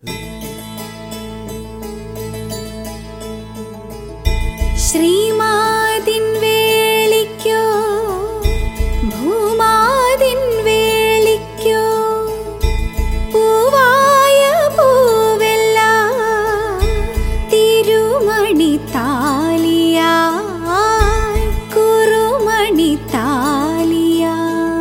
ശ്രീമാതിൻ വേളിക്കോ ഭൂമാതിൻ വേളിക്കോ പൂവായ പൂവെല്ലാം തിരുമണി താലിയായി കുറുമണി താലിയായി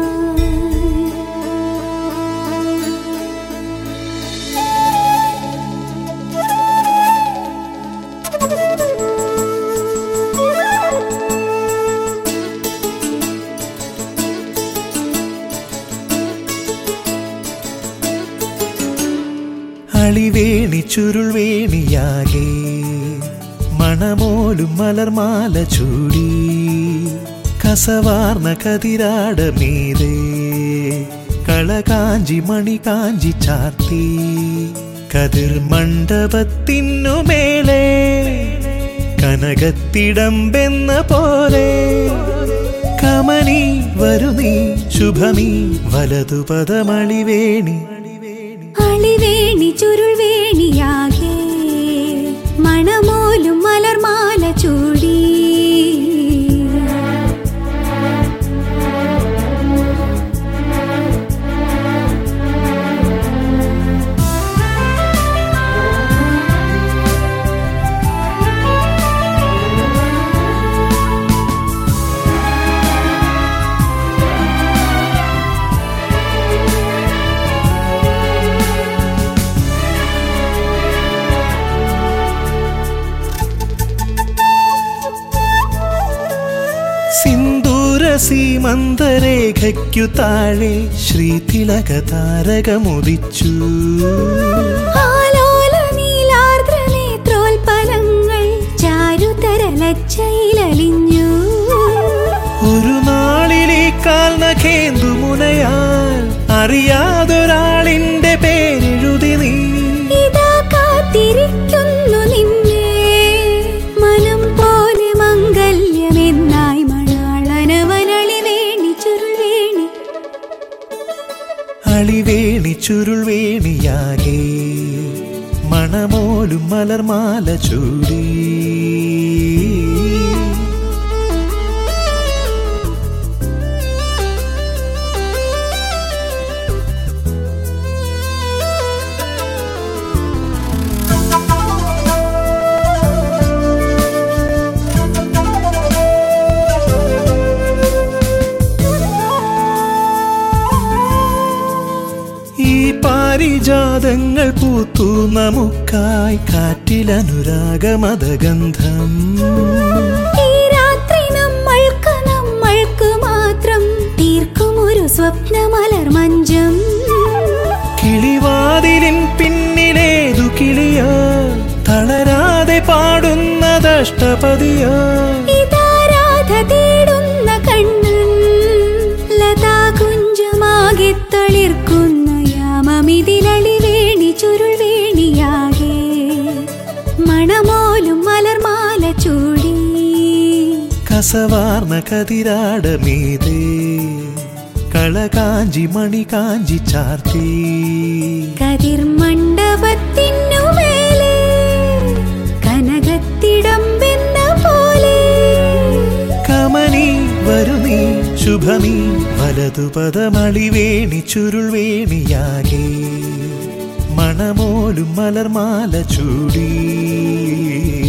അളിവേണി ചുരുൾവേണിയാകെ മണമോലും മലർമാല ചൂടി കസവാർന്ന കതിരാട മീതേ കളകാഞ്ചി മണി കാഞ്ചി ചാർത്തി കതിർ മണ്ഡപത്തിനു മേലെ കനകത്തിടമ്പെന്ന പോലെ കമനി വരുനീ ശുഭമീ വലതുപദമളിവേണി അളിവേണി ചുരുൾവേണിയാകെ മണമോലും മലർമാല ചൂടി സിന്ദൂര സീമന്തരേഖയ്ക്കു താഴെ ശ്രീതിലക താരകമുദിച്ചു ആലോല നീലാർദ്ര നേത്രോൽപലങ്ങൾ ചാരുതരലച്ചയിലലിഞ്ഞു ഒരു നാളിലീ കാൽ നഖേന്ദു മുനയാൽ അറിയാതൊരാളിന്റെ പേരെഴുതി നീ ഇതാ കാത്തിരിക്കുന്നു നിന്നെ മനം പോലെ മംഗല്യമെന്നായി മണാളനവനളിവേണി ചുരുൾവേണി അളിവേണി ചുരുൾവേണിയാകെ മണമോലും മലർമാല ചൂടി ഈ പാരിജാതങ്ങൾ പൂത്തു നമുക്കായി കാറ്റിലനുരാഗമതഗന്ധം ഈ രാത്രി നമ്മൾക്ക് നമ്മൾക്ക് മാത്രം തീർക്കും ഒരു സ്വപ്നമലർ മഞ്ചം കിളിവാതിലിൻ പിന്നിലേതു കിളിയോ തളരാതെ പാടുന്നതഷ്ടപതിയോ ഇതാ രാധ തേടുന്ന കണ്ണൻ ലതാ കുഞ്ചമാകെ തളിർക്കുന്ന യാമമിതിലളിവേണി ചുരുൾവേണിയാകെ മണമോലും മലർമാല ചൂടി കസവാർന്ന കതിരാട മീതേ കളകാഞ്ചി മണി കാഞ്ചി ചാർത്തി കതിർ മണ്ഡപത്തിനു മേലെ കനകത്തിടമ്പെന്ന പോലെ കമനി വരുനീ ശുഭമീ വലതുപദമളിവേണി ചുരുൾവേണിയാകെ മണമോലും മലർമാല ചൂടി